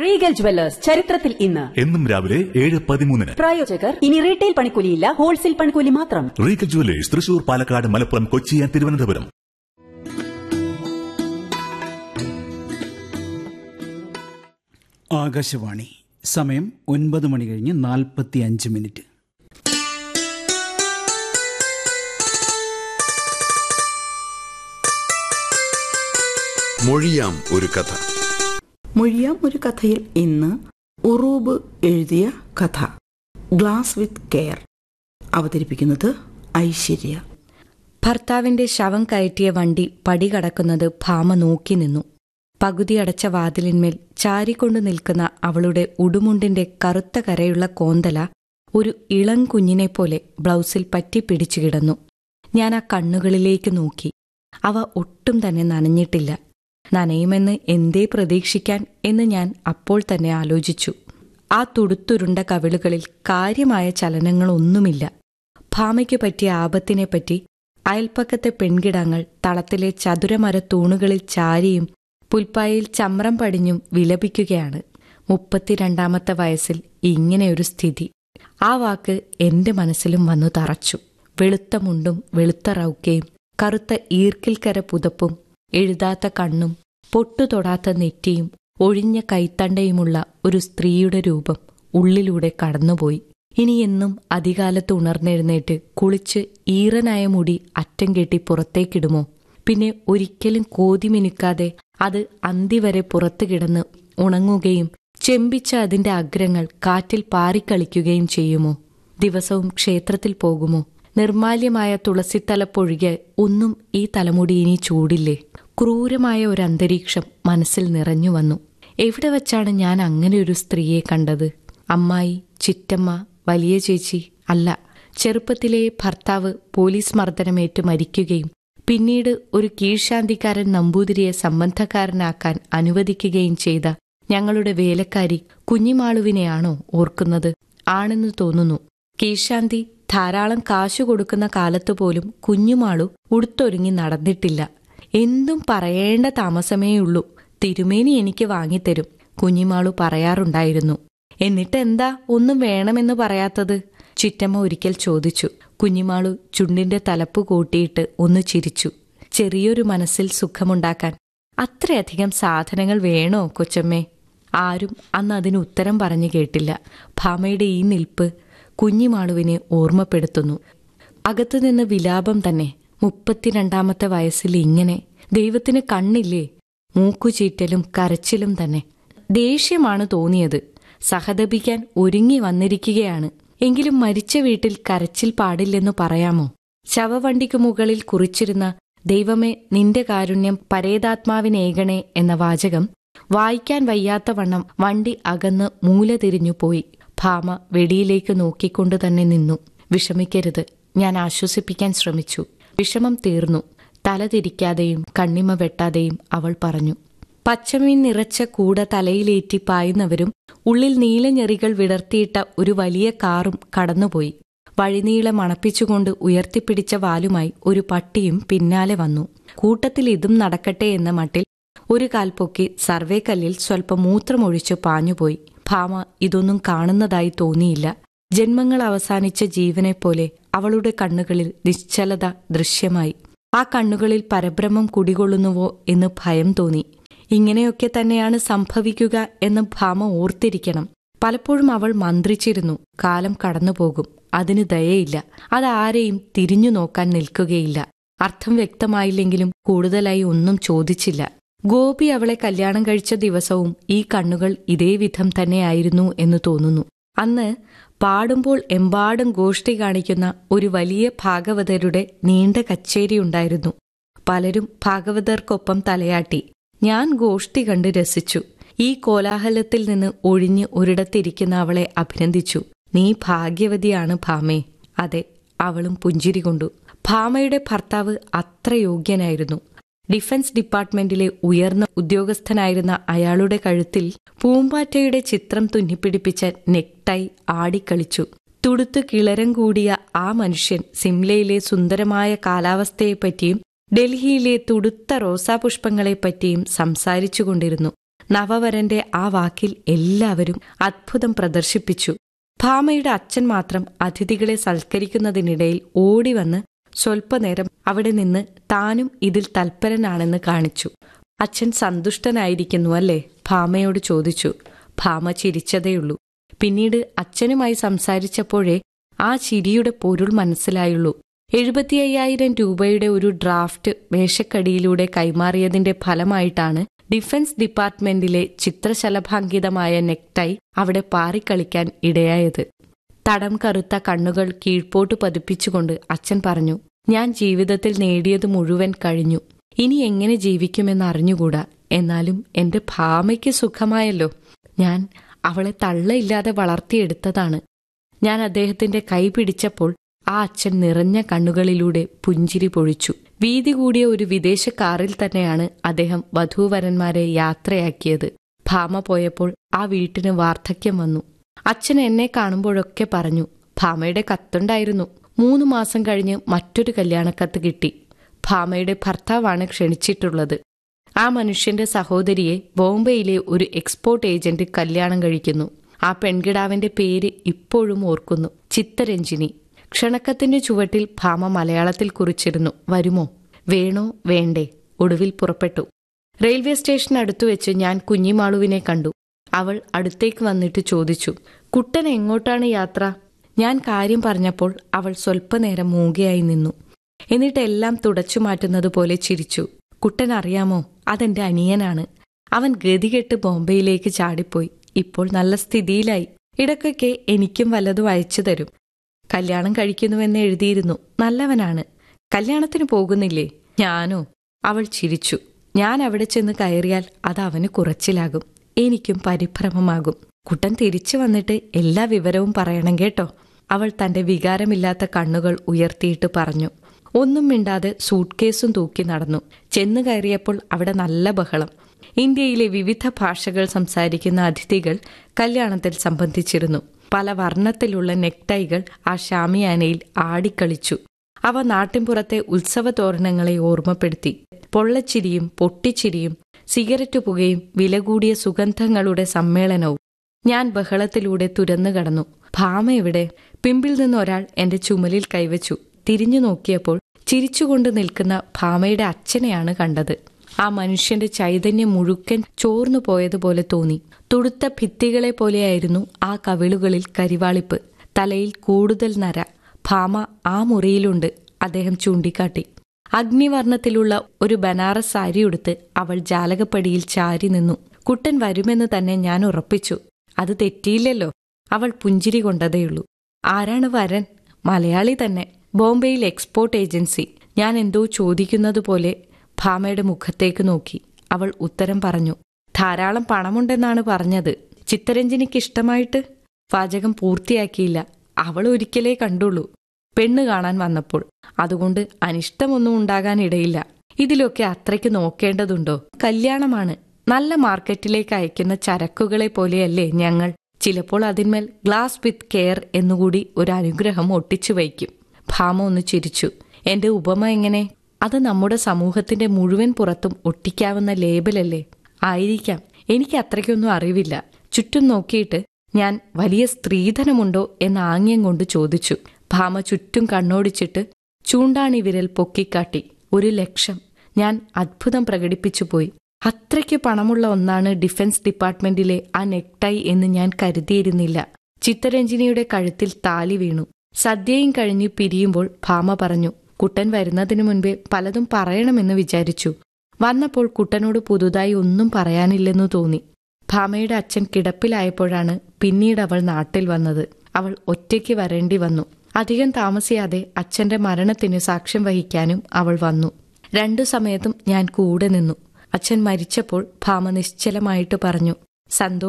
Regal jewellers ചരിത്രത്തിൽ ഇന്ന് എന്നും രാവിലെ ഏഴ് പതിമൂന്നിന് പ്രായോജകർ ഇനി റീറ്റെയിൽ പണിക്കൂലിയില്ല ഹോൾസെയിൽ പണിക്കൂലി മാത്രം Regal jewellers Thrissur Palakkad Malappuram Kochi and Thiruvananthapuram Akashvani സമയം ഒൻപത് മണി കഴിഞ്ഞ് നാൽപ്പത്തി അഞ്ച് മിനിറ്റ് മൊഴിയാം ഒരു കഥ മൊഴിയാം ഒരു കഥയിൽ ഇന്ന് ഉറൂബ് എഴുതിയ കഥ ഗ്ലാസ് വിത്ത് കെയർ അവതരിപ്പിക്കുന്നത് ഐശ്വര്യ ഭർത്താവിന്റെ ശവം കയറ്റിയ വണ്ടി പടി കടക്കുന്നത് ഭാമ നോക്കി നിന്നു പകുതി അടച്ച വാതിലിന്മേൽ ചാരിക്കൊണ്ടു നിൽക്കുന്ന അവളുടെ ഉടുമുണ്ടിന്റെ കറുത്ത കരയുള്ള കോന്തല ഒരു ഇളം കുഞ്ഞിനെപ്പോലെ ബ്ലൗസിൽ പറ്റിപ്പിടിച്ചു കിടന്നു ഞാൻ ആ കണ്ണുകളിലേക്ക് നോക്കി അവ ഒട്ടും തന്നെ നനഞ്ഞിട്ടില്ല നനയുമെന്ന് എന്തേ പ്രതീക്ഷിക്കാൻ എന്ന് ഞാൻ അപ്പോൾ തന്നെ ആലോചിച്ചു ആ തുടുത്തുരുണ്ട കവിളുകളിൽ കാര്യമായ ചലനങ്ങളൊന്നുമില്ല ഭാമയ്ക്ക് പറ്റിയ ആപത്തിനെപ്പറ്റി അയൽപ്പക്കത്തെ പെൺകിടങ്ങൾ തളത്തിലെ ചതുരമര തൂണുകളിൽ ചാരിയും പുൽപ്പായിൽ ചമ്രം പടിഞ്ഞും വിലപിക്കുകയാണ് മുപ്പത്തിരണ്ടാമത്തെ വയസ്സിൽ ഇങ്ങനെയൊരു സ്ഥിതി ആ വാക്ക് എന്റെ മനസ്സിലും വന്നു തറച്ചു വെളുത്ത മുണ്ടും വെളുത്ത റൗക്കയും കറുത്ത ഈർക്കിൽക്കര പുതപ്പും എഴുതാത്ത കണ്ണും പൊട്ടുതൊടാത്ത നെറ്റിയും ഒഴിഞ്ഞ കൈത്തണ്ടയുമുള്ള ഒരു സ്ത്രീയുടെ രൂപം ഉള്ളിലൂടെ കടന്നുപോയി ഇനിയെന്നും അധികാലത്ത് ഉണർന്നെഴുന്നേറ്റ് കുളിച്ച് ഈറനായ മുടി അറ്റം കെട്ടി പുറത്തേക്കിടുമോ പിന്നെ ഒരിക്കലും കോതി മിനുക്കാതെ അത് അന്തി വരെ പുറത്തു കിടന്ന് ഉണങ്ങുകയും ചെമ്പിച്ച അതിന്റെ അഗ്രങ്ങൾ കാറ്റിൽ പാറിക്കളിക്കുകയും ചെയ്യുമോ ദിവസവും ക്ഷേത്രത്തിൽ പോകുമോ നിർമാല്യമായ തുളസിത്തലപ്പൊഴികെ ഒന്നും ഈ തലമുടി ഇനി ചൂടില്ലേ ക്രൂരമായ ഒരു അന്തരീക്ഷം മനസ്സിൽ നിറഞ്ഞു വന്നു എവിടെ വച്ചാണ് ഞാൻ അങ്ങനെ ഒരു സ്ത്രീയെ കണ്ടത് അമ്മായി ചിറ്റമ്മ വലിയ ചേച്ചി അല്ല ചെറുപ്പത്തിലെ ഭർത്താവ് പോലീസ് മർദ്ദനമേറ്റ് മരിക്കുകയും പിന്നീട് ഒരു കീഴ്ശാന്തിക്കാരൻ നമ്പൂതിരിയെ സംബന്ധക്കാരനാക്കാൻ അനുവദിക്കുകയും ചെയ്ത ഞങ്ങളുടെ വേലക്കാരി കുഞ്ഞിമാളുവിനെയാണോ ഓർക്കുന്നത് ആണെന്ന് തോന്നുന്നു കീഴ്ശാന്തി ധാരാളം കാശു കൊടുക്കുന്ന കാലത്ത് പോലും കുഞ്ഞുമാളു ഉടുത്തൊരുങ്ങി നടന്നിട്ടില്ല എന്തും പറയേണ്ട താമസമേയുള്ളൂ തിരുമേനി എനിക്ക് വാങ്ങിത്തരും കുഞ്ഞിമാളു പറയാറുണ്ടായിരുന്നു എന്നിട്ട് എന്താ ഒന്നും വേണമെന്ന് പറയാത്തത് ചിറ്റമ്മ ഒരിക്കൽ ചോദിച്ചു കുഞ്ഞിമാളു ചുണ്ടിന്റെ തലപ്പ് കൂട്ടിയിട്ട് ഒന്ന് ചിരിച്ചു ചെറിയൊരു മനസ്സിൽ സുഖമുണ്ടാക്കാൻ അത്രയധികം സാധനങ്ങൾ വേണോ കൊച്ചമ്മേ ആരും അന്ന് അതിന് ഉത്തരം പറഞ്ഞു കേട്ടില്ല ഭാമയുടെ ഈ നിൽപ്പ് കുഞ്ഞിമാളുവിനെ ഓർമ്മപ്പെടുത്തുന്നു അകത്തുനിന്ന് വിലാപം തന്നെ മുപ്പത്തിരണ്ടാമത്തെ വയസ്സിൽ ഇങ്ങനെ ദൈവത്തിന് കണ്ണില്ലേ മൂക്കുചീറ്റലും കരച്ചിലും തന്നെ ദേഷ്യമാണ് തോന്നിയത് സഹതപിക്കാൻ ഒരുങ്ങി വന്നിരിക്കുകയാണ് എങ്കിലും മരിച്ച വീട്ടിൽ കരച്ചിൽ പാടില്ലെന്നു പറയാമോ ശവവണ്ടിക്കു മുകളിൽ കുറിച്ചിരുന്ന ദൈവമേ നിന്റെ കാരുണ്യം പരേതാത്മാവിനേകണേ എന്ന വാചകം വായിക്കാൻ വയ്യാത്ത വണ്ണം വണ്ടി അകന്ന് മൂല തിരിഞ്ഞു പോയി ഭാമ വെടിയിലേക്ക് നോക്കിക്കൊണ്ടു തന്നെ നിന്നു വിഷമിക്കരുത് ഞാൻ ആശ്വസിപ്പിക്കാൻ ശ്രമിച്ചു വിഷമം തീർന്നു തല തിരിക്കാതെയും കണ്ണിമ വെട്ടാതെയും അവൾ പറഞ്ഞു പച്ചമീൻ നിറച്ച കൂട തലയിലേറ്റി പായുന്നവരും ഉള്ളിൽ നീലഞ്ഞെറികൾ വിടർത്തിയിട്ട ഒരു വലിയ കാറും കടന്നുപോയി വഴിനീളെ മണപ്പിച്ചുകൊണ്ട് ഉയർത്തിപ്പിടിച്ച വാലുമായി ഒരു പട്ടിയും പിന്നാലെ വന്നു കൂട്ടത്തിൽ ഇതും നടക്കട്ടെ എന്ന മട്ടിൽ ഒരു കാൽ പൊക്കി സർവേ കല്ലിൽ സ്വൽപ്പം മൂത്രമൊഴിച്ചു പാഞ്ഞുപോയി ഭാമ ഇതൊന്നും കാണുന്നതായി തോന്നിയില്ല ജന്മങ്ങൾ അവസാനിച്ച ജീവനെപ്പോലെ അവളുടെ കണ്ണുകളിൽ നിശ്ചലത ദൃശ്യമായി ആ കണ്ണുകളിൽ പരബ്രഹ്മം കുടികൊള്ളുന്നുവോ എന്ന് ഭയം തോന്നി ഇങ്ങനെയൊക്കെ തന്നെയാണ് സംഭവിക്കുക എന്ന് ഭാമ ഓർത്തിരിക്കണം പലപ്പോഴും അവൾ മന്ത്രിച്ചിരുന്നു കാലം കടന്നുപോകും അതിന് ദയയില്ല അതാരെയും തിരിഞ്ഞു നോക്കാൻ നിൽക്കുകയില്ല അർത്ഥം വ്യക്തമായില്ലെങ്കിലും കൂടുതലായി ഒന്നും ചോദിച്ചില്ല ഗോപി അവളെ കല്യാണം കഴിച്ച ദിവസവും ഈ കണ്ണുകൾ ഇതേ വിധം തന്നെയായിരുന്നു എന്ന് തോന്നുന്നു അന്ന് പാടുമ്പോൾ എമ്പാടും ഗോഷ്ഠി കാണിക്കുന്ന ഒരു വലിയ ഭാഗവതരുടെ നീണ്ട കച്ചേരിയുണ്ടായിരുന്നു പലരും ഭാഗവതർക്കൊപ്പം തലയാട്ടി ഞാൻ ഗോഷ്ഠി കണ്ട് രസിച്ചു ഈ കോലാഹലത്തിൽ നിന്ന് ഒഴിഞ്ഞ് ഒരിടത്തിരിക്കുന്ന അവളെ അഭിനന്ദിച്ചു നീ ഭാഗ്യവതിയാണ് ഭാമേ അതെ അവളും പുഞ്ചിരി കൊണ്ടു ഭാമയുടെ ഭർത്താവ് അത്ര യോഗ്യനായിരുന്നു ഡിഫൻസ് ഡിപ്പാർട്ട്മെന്റിലെ ഉയർന്ന ഉദ്യോഗസ്ഥനായിരുന്ന അയാളുടെ കഴുത്തിൽ പൂമ്പാറ്റയുടെ ചിത്രം തുന്നിപ്പിടിപ്പിച്ച നെക്ടൈ ആടിക്കളിച്ചു തുടുത്തു കിളരം കൂടിയ ആ മനുഷ്യൻ സിംലയിലെ സുന്ദരമായ കാലാവസ്ഥയെപ്പറ്റിയും ഡൽഹിയിലെ തുടുത്ത റോസാപുഷ്പങ്ങളെപ്പറ്റിയും സംസാരിച്ചുകൊണ്ടിരുന്നു നവവരന്റെ ആ വാക്കിൽ എല്ലാവരും അത്ഭുതം പ്രദർശിപ്പിച്ചു ഭാമയുടെ അച്ഛൻ മാത്രം അതിഥികളെ സൽക്കരിക്കുന്നതിനിടയിൽ ഓടിവന്ന് സ്വൽപ്പനേരം അവിടെ നിന്ന് താനും ഇതിൽ തൽപരനാണെന്ന് കാണിച്ചു അച്ഛൻ സന്തുഷ്ടനായിരിക്കുന്നു അല്ലേ ഭാമയോട് ചോദിച്ചു ഭാമ ചിരിച്ചതേയുള്ളൂ പിന്നീട് അച്ഛനുമായി സംസാരിച്ചപ്പോഴേ ആ ചിരിയുടെ പൊരുൾ മനസ്സിലായുള്ളൂ എഴുപത്തി അയ്യായിരം രൂപയുടെ ഒരു ഡ്രാഫ്റ്റ് മേശക്കടിയിലൂടെ കൈമാറിയതിന്റെ ഫലമായിട്ടാണ് ഡിഫൻസ് ഡിപ്പാർട്ട്മെന്റിലെ ചിത്രശലഭാങ്കിതമായ നെക്ടൈ അവിടെ പാറിക്കളിക്കാൻ ഇടയായത് തടം കറുത്ത കണ്ണുകൾ കീഴ്പോട്ട് പതിപ്പിച്ചുകൊണ്ട് അച്ഛൻ പറഞ്ഞു ഞാൻ ജീവിതത്തിൽ നേടിയത് മുഴുവൻ കഴിഞ്ഞു ഇനി എങ്ങനെ ജീവിക്കുമെന്ന് അറിഞ്ഞുകൂടാ എന്നാലും എന്റെ ഭാമയ്ക്ക് സുഖമായല്ലോ ഞാൻ അവളെ തള്ളയില്ലാതെ വളർത്തിയെടുത്തതാണ് ഞാൻ അദ്ദേഹത്തിന്റെ കൈ പിടിച്ചപ്പോൾ ആ അച്ഛൻ നിറഞ്ഞ കണ്ണുകളിലൂടെ പുഞ്ചിരി പൊഴിച്ചു വീതി കൂടിയ ഒരു വിദേശ കാറിൽ തന്നെയാണ് അദ്ദേഹം വധൂവരന്മാരെ യാത്രയാക്കിയത് ഭാമ പോയപ്പോൾ ആ വീട്ടിന് വാർദ്ധക്യം വന്നു അച്ഛൻ എന്നെ കാണുമ്പോഴൊക്കെ പറഞ്ഞു ഭാമയുടെ കത്തുണ്ടായിരുന്നു മൂന്ന് മാസം കഴിഞ്ഞ് മറ്റൊരു കല്യാണക്കത്ത് കിട്ടി ഭാമയുടെ ഭർത്താവാണ് ക്ഷണിച്ചിട്ടുള്ളത് ആ മനുഷ്യന്റെ സഹോദരിയെ ബോംബെയിലെ ഒരു എക്സ്പോർട്ട് ഏജന്റ് കല്യാണം കഴിക്കുന്നു ആ പെൺകിടാവിന്റെ പേര് ഇപ്പോഴും ഓർക്കുന്നു ചിത്തരഞ്ജിനി ക്ഷണക്കത്തിന്റെ ചുവട്ടിൽ ഭാമ മലയാളത്തിൽ കുറിച്ചിരുന്നു വരുമോ വേണോ വേണ്ടേ ഒടുവിൽ പുറപ്പെട്ടു റെയിൽവേ സ്റ്റേഷൻ അടുത്തു വെച്ച് ഞാൻ കുഞ്ഞിമാളുവിനെ കണ്ടു അവൾ അടുത്തേക്ക് വന്നിട്ട് ചോദിച്ചു കുട്ടൻ എങ്ങോട്ടാണ് യാത്ര ഞാൻ കാര്യം പറഞ്ഞപ്പോൾ അവൾ സ്വൽപ്പനേരം മൂകയായി നിന്നു എന്നിട്ട് എല്ലാം തുടച്ചു മാറ്റുന്നത് പോലെ ചിരിച്ചു കുട്ടൻ അറിയാമോ അതെന്റെ അനിയനാണ് അവൻ ഗതികെട്ട് ബോംബെയിലേക്ക് ചാടിപ്പോയി ഇപ്പോൾ നല്ല സ്ഥിതിയിലായി ഇടയ്ക്കൊക്കെ എനിക്കും വല്ലതും അയച്ചു തരും കല്യാണം കഴിക്കുന്നുവെന്ന് എഴുതിയിരുന്നു നല്ലവനാണ് കല്യാണത്തിന് പോകുന്നില്ലേ ഞാനോ അവൾ ചിരിച്ചു ഞാൻ അവിടെ ചെന്ന് കയറിയാൽ അത് അവന് കുറച്ചിലാകും എനിക്കും പരിഭ്രമമാകും കുട്ടൻ തിരിച്ചു വന്നിട്ട് എല്ലാ വിവരവും പറയണം കേട്ടോ അവൾ തന്റെ വികാരമില്ലാത്ത കണ്ണുകൾ ഉയർത്തിയിട്ട് പറഞ്ഞു ഒന്നും മിണ്ടാതെ സൂട്ട്കേസും തൂക്കി നടന്നു ചെന്നു കയറിയപ്പോൾ അവിടെ നല്ല ബഹളം ഇന്ത്യയിലെ വിവിധ ഭാഷകൾ സംസാരിക്കുന്ന അതിഥികൾ കല്യാണത്തിൽ സംബന്ധിച്ചിരുന്നു പല വർണ്ണത്തിലുള്ള നെക്ടൈകൾ ആ ഷാമിയാനയിൽ ആടിക്കളിച്ചു അവ നാട്ടിൻപുറത്തെ ഉത്സവ തോരണങ്ങളെ ഓർമ്മപ്പെടുത്തി പൊള്ളച്ചിരിയും പൊട്ടിച്ചിരിയും സിഗരറ്റ് പുകയും വില കൂടിയ സുഗന്ധങ്ങളുടെ സമ്മേളനവും ഞാൻ ബഹളത്തിലൂടെ തുരന്നു കടന്നു ഭാമ എവിടെ പിമ്പിൽ നിന്ന് ഒരാൾ എന്റെ ചുമലിൽ കൈവച്ചു തിരിഞ്ഞു നോക്കിയപ്പോൾ ചിരിച്ചുകൊണ്ട് നിൽക്കുന്ന ഭാമയുടെ അച്ഛനെയാണ് കണ്ടത് ആ മനുഷ്യന്റെ ചൈതന്യം മുഴുക്കൻ ചോർന്നു പോയതുപോലെ തോന്നി തുടുത്ത ഭിത്തികളെ പോലെയായിരുന്നു ആ കവിളുകളിൽ കരിവാളിപ്പ് തലയിൽ കൂടുതൽ നര ഭാമ ആ മുറിയിലുണ്ട് അദ്ദേഹം ചൂണ്ടിക്കാട്ടി അഗ്നിവർണ്ണത്തിലുള്ള ഒരു ബനാറസ് സാരി ഉടുത്ത് അവൾ ജാലകപ്പടിയിൽ ചാരി നിന്നു കുട്ടൻ വരുമെന്ന് തന്നെ ഞാൻ ഉറപ്പിച്ചു അത് തെറ്റിയില്ലല്ലോ അവൾ പുഞ്ചിരി കൊണ്ടതേയുള്ളൂ ആരാണ് വരൻ മലയാളി തന്നെ ബോംബെയിൽ എക്സ്പോർട്ട് ഏജൻസി ഞാൻ എന്തോ ചോദിക്കുന്നത് പോലെ ഭാമയുടെ മുഖത്തേക്ക് നോക്കി അവൾ ഉത്തരം പറഞ്ഞു ധാരാളം പണമുണ്ടെന്നാണ് പറഞ്ഞത് ചിത്തരഞ്ജനിക്ക് ഇഷ്ടമായിട്ട് വാചകം പൂർത്തിയാക്കിയില്ല അവൾ ഒരിക്കലേ കണ്ടുള്ളൂ പെണ്ണ് കാണാൻ വന്നപ്പോൾ അതുകൊണ്ട് അനിഷ്ടമൊന്നും ഉണ്ടാകാനിടയില്ല ഇതിലൊക്കെ അത്രയ്ക്ക് നോക്കേണ്ടതുണ്ടോ കല്യാണമാണ് നല്ല മാർക്കറ്റിലേക്ക് അയക്കുന്ന ചരക്കുകളെ പോലെയല്ലേ ഞങ്ങൾ ചിലപ്പോൾ അതിന്മേൽ ഗ്ലാസ് വിത്ത് കെയർ എന്നുകൂടി ഒരു അനുഗ്രഹം ഒട്ടിച്ചു വയ്ക്കും ഭാമ ഒന്ന് ചിരിച്ചു എന്റെ ഉപമ എങ്ങനെ അത് നമ്മുടെ സമൂഹത്തിന്റെ മുഴുവൻ പുറത്തും ഒട്ടിക്കാവുന്ന ലേബലല്ലേ ആയിരിക്കാം എനിക്ക് അത്രയ്ക്കൊന്നും അറിവില്ല ചുറ്റും നോക്കിയിട്ട് ഞാൻ വലിയ സ്ത്രീധനമുണ്ടോ എന്ന ആംഗ്യം കൊണ്ട് ചോദിച്ചു ഭാമ ചുറ്റും കണ്ണോടിച്ചിട്ട് ചൂണ്ടാണി വിരൽ പൊക്കിക്കാട്ടി ഒരു ലക്ഷം ഞാൻ അത്ഭുതം പ്രകടിപ്പിച്ചുപോയി അത്രയ്ക്ക് പണമുള്ള ഒന്നാണ് ഡിഫൻസ് ഡിപ്പാർട്ട്മെന്റിലെ ആ നെക്ടൈ എന്ന് ഞാൻ കരുതിയിരുന്നില്ല ചിത്തരഞ്ജിനിയുടെ കഴുത്തിൽ താലി വീണു സദ്യയും കഴിഞ്ഞ് പിരിയുമ്പോൾ ഭാമ പറഞ്ഞു കുട്ടൻ വരുന്നതിനു മുൻപേ പലതും പറയണമെന്ന് വിചാരിച്ചു വന്നപ്പോൾ കുട്ടനോട് പുതുതായി ഒന്നും പറയാനില്ലെന്നു തോന്നി ഭാമയുടെ അച്ഛൻ കിടപ്പിലായപ്പോഴാണ് പിന്നീട് അവൾ നാട്ടിൽ വന്നത് അവൾ ഒറ്റയ്ക്ക് വരേണ്ടി വന്നു അധികം താമസിയാതെ അച്ഛന്റെ മരണത്തിന് സാക്ഷ്യം വഹിക്കാനും അവൾ വന്നു രണ്ടു സമയത്തും ഞാൻ കൂടെ നിന്നു അച്ഛൻ മരിച്ചപ്പോൾ ഭാമ നിശ്ചലമായിട്ട് പറഞ്ഞു സന്തോഷം